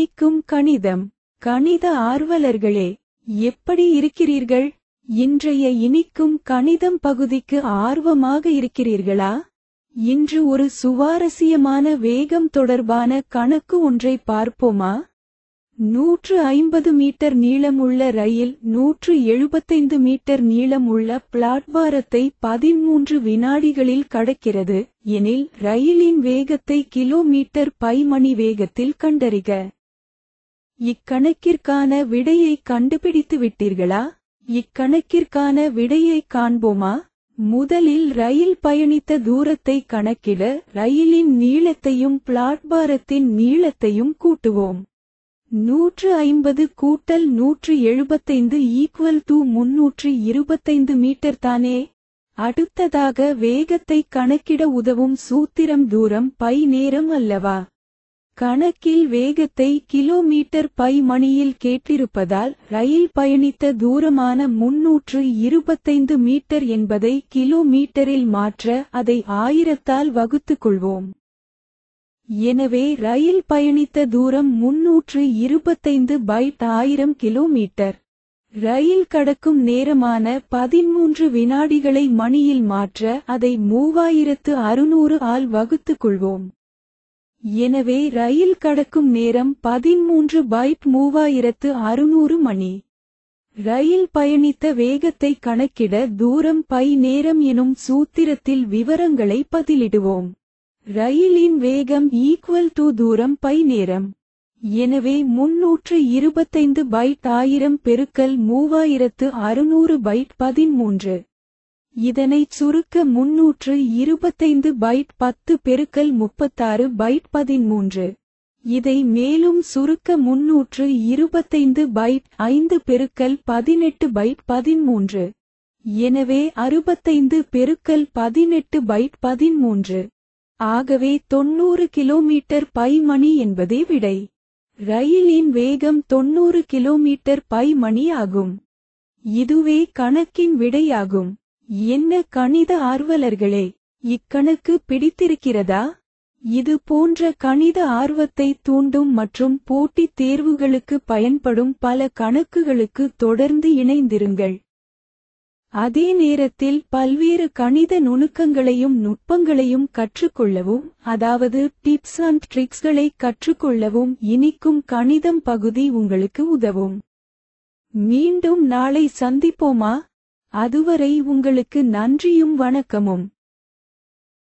இனிக்கும் கணிதம் கணித ஆர்வலர்களே எப்படி இருக்கிறீர்கள் இன்றைய இனிக்கும் கணிதம் பகுதிக்கு ஆர்வமாக இருக்கிறீர்களா இன்று ஒரு சுவாரஸ்யமான வேகம் தொடர்பான கணக்கு ஒன்றை பார்ப்போமா நூற்று ஐம்பது மீட்டர் நீளமுள்ள ரயில் நூற்று எழுபத்தைந்து மீட்டர் நீளமுள்ள பிளாட்பாரத்தை பதிமூன்று வினாடிகளில் கடக்கிறது எனில் ரயிலின் வேகத்தை கிலோமீட்டர் பை மணி வேகத்தில் கண்டறிக இக்கணக்கிற்கான விடையை கண்டுபிடித்து விட்டீர்களா இக்கணக்கிற்கான விடையை காண்போமா முதலில் ரயில் பயணித்த தூரத்தை கணக்கிட ரயிலின் நீளத்தையும் பிளாட்பாரத்தின் நீளத்தையும் கூட்டுவோம் நூற்று ஐம்பது கூட்டல் நூற்று எழுபத்தைந்து ஈக்குவல் டு முன்னூற்று இருபத்தைந்து மீட்டர் தானே அடுத்ததாக வேகத்தை கணக்கிட உதவும் சூத்திரம் தூரம் பை நேரம் அல்லவா கணக்கில் வேகத்தை கிலோமீட்டர் பை மணியில் கேட்டிருப்பதால் ரயில் பயணித்த தூரமான முன்னூற்று இருபத்தைந்து மீட்டர் என்பதை கிலோமீட்டரில் மாற்ற அதை ஆயிரத்தால் வகுத்துக் கொள்வோம் எனவே ரயில் பயணித்த தூரம் முன்னூற்று இருபத்தைந்து பைட் ஆயிரம் கிலோமீட்டர் ரயில் கடக்கும் நேரமான பதிமூன்று வினாடிகளை மணியில் மாற்ற அதை மூவாயிரத்து அறுநூறு ஆல் வகுத்துக் கொள்வோம் எனவே ரயில் கடக்கும் நேரம் பதிமூன்று பைட் மூவாயிரத்து அறுநூறு மணி ரயில் பயணித்த வேகத்தை கணக்கிட தூரம் பை நேரம் எனும் சூத்திரத்தில் விவரங்களை பதிலிடுவோம் ரயிலின் வேகம் ஈக்குவல் டு தூரம் பை நேரம் எனவே முன்னூற்று இருபத்தைந்து பைட் ஆயிரம் பெருக்கல் மூவாயிரத்து அறுநூறு பைட் பதிமூன்று இதனைச் சுருக்க முன்னூற்று இருபத்தைந்து பைட் பத்து பெருக்கல் முப்பத்தாறு பைட் பதிமூன்று இதை மேலும் சுருக்க முன்னூற்று இருபத்தைந்து பைட் ஐந்து பெருக்கல் பதினெட்டு பைட் பதிமூன்று எனவே அறுபத்தைந்து பெருக்கல் பதினெட்டு பைட் பதிமூன்று ஆகவே தொன்னூறு கிலோமீட்டர் பை மணி என்பதே விடை ரயிலின் வேகம் தொன்னூறு கிலோமீட்டர் பை மணி ஆகும் இதுவே கணக்கின் விடையாகும் என்ன கணித ஆர்வலர்களே இக்கணக்கு பிடித்திருக்கிறதா இது போன்ற கணித ஆர்வத்தை தூண்டும் மற்றும் போட்டித் தேர்வுகளுக்கு பயன்படும் பல கணக்குகளுக்கு தொடர்ந்து இணைந்திருங்கள் அதே நேரத்தில் பல்வேறு கணித நுணுக்கங்களையும் நுட்பங்களையும் கற்றுக்கொள்ளவும் அதாவது டிப்ஸ் அண்ட் ட்ரிக்ஸ்களை கற்றுக்கொள்ளவும் இனிக்கும் கணிதம் பகுதி உங்களுக்கு உதவும் மீண்டும் நாளை சந்திப்போமா அதுவரை உங்களுக்கு நன்றியும் வணக்கமும்